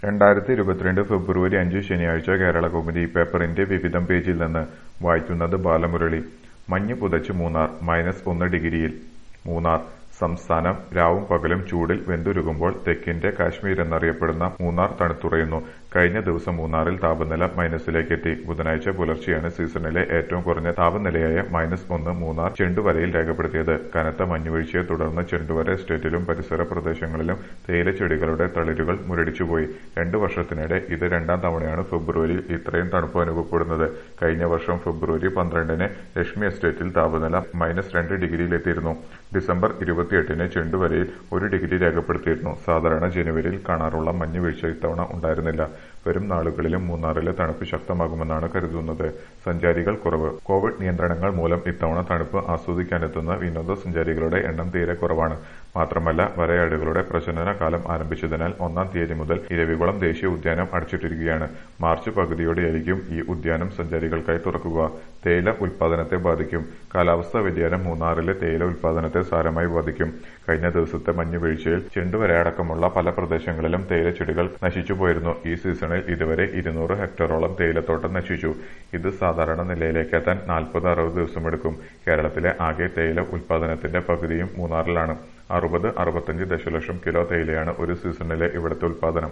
രണ്ടായിരത്തി ഇരുപത്തിരണ്ട് ഫെബ്രുവരി അഞ്ച് ശനിയാഴ്ച കേരള കൗമുദി പേപ്പറിന്റെ വിവിധം പേജിൽ നിന്ന് വായിക്കുന്നത് ബാലമുരളി മഞ്ഞ് പുതച്ച് മൂന്നാർ മൈനസ് ഒന്ന് ഡിഗ്രിയിൽ മൂന്നാർ സംസ്ഥാനം രാവും പകലും ചൂടിൽ വെന്തുരുകുമ്പോൾ തെക്കിന്റെ കാശ്മീർ എന്നറിയപ്പെടുന്ന മൂന്നാർ തണുത്തുറയുന്നു കഴിഞ്ഞ ദിവസം മൂന്നാറിൽ താപനില മൈനസിലേക്കെത്തി ബുധനാഴ്ച പുലർച്ചെയാണ് സീസണിലെ ഏറ്റവും കുറഞ്ഞ താപനിലയായ മൈനസ് ഒന്ന് മൂന്നാർ ചെണ്ടുവരയിൽ രേഖപ്പെടുത്തിയത് കനത്ത മഞ്ഞുവീഴ്ചയെ തുടർന്ന് ചെണ്ടുവര എസ്റ്റേറ്റിലും പരിസര പ്രദേശങ്ങളിലും തേയില ചെടികളുടെ തളിരുകൾ മുരടിച്ചുപോയി രണ്ടു വർഷത്തിനിടെ ഇത് രണ്ടാം തവണയാണ് ഫെബ്രുവരിയിൽ ഇത്രയും തണുപ്പ് അനുഭവപ്പെടുന്നത് കഴിഞ്ഞ വർഷം ഫെബ്രുവരി പന്ത്രണ്ടിന് ലക്ഷ്മി എസ്റ്റേറ്റിൽ താപനില മൈനസ് രണ്ട് ഡിഗ്രിയിലെത്തിയിരുന്നു ഡിസംബർ ഇരുപത്തിയെട്ടിന് ചെണ്ടുവരയിൽ ഒരു ഡിഗ്രി രേഖപ്പെടുത്തിയിരുന്നു സാധാരണ ജനുവരിയിൽ കാണാറുള്ള മഞ്ഞുവീഴ്ച ഇത്തവണ ഉണ്ടായിരുന്നില്ല വരും നാളുകളിലും മൂന്നാറിലെ തണുപ്പ് ശക്തമാകുമെന്നാണ് കരുതുന്നത് സഞ്ചാരികൾ കുറവ് കോവിഡ് നിയന്ത്രണങ്ങൾ മൂലം ഇത്തവണ തണുപ്പ് ആസ്വദിക്കാനെത്തുന്ന വിനോദസഞ്ചാരികളുടെ എണ്ണം തീരെ കുറവാണ് മാത്രമല്ല വരയാടുകളുടെ പ്രജനന കാലം ആരംഭിച്ചതിനാൽ ഒന്നാം തീയതി മുതൽ ഇരവികുളം ദേശീയ ഉദ്യാനം അടച്ചിട്ടിരിക്കുകയാണ് മാർച്ച് പകുതിയോടെയായിരിക്കും ഈ ഉദ്യാനം സഞ്ചാരികൾക്കായി തുറക്കുക തേയില ഉൽപാദനത്തെ ബാധിക്കും കാലാവസ്ഥാ വ്യതിയാനം മൂന്നാറിലെ തേയില ഉൽപാദനത്തെ സാരമായി ബാധിക്കും കഴിഞ്ഞ ദിവസത്തെ മഞ്ഞുവീഴ്ചയിൽ ചെണ്ടുവരയടക്കമുള്ള പല പ്രദേശങ്ങളിലും തേയിലച്ചെടികൾ നശിച്ചു പോയിരുന്നു ഈ സീസണിൽ ഇതുവരെ ഇരുന്നൂറ് ഹെക്ടറോളം തേയിലത്തോട്ടം നശിച്ചു ഇത് സാധാരണ നിലയിലേക്കെത്താൻ നാൽപ്പത് അറുപത് ദിവസമെടുക്കും കേരളത്തിലെ ആകെ തേയില ഉൽപാദനത്തിന്റെ പകുതിയും മൂന്നാറിലാണ് അറുപത് അറുപത്തഞ്ച് ദശലക്ഷം കിലോ തേയിലയാണ് ഒരു സീസണിലെ ഇവിടുത്തെ ഉൽപാദനം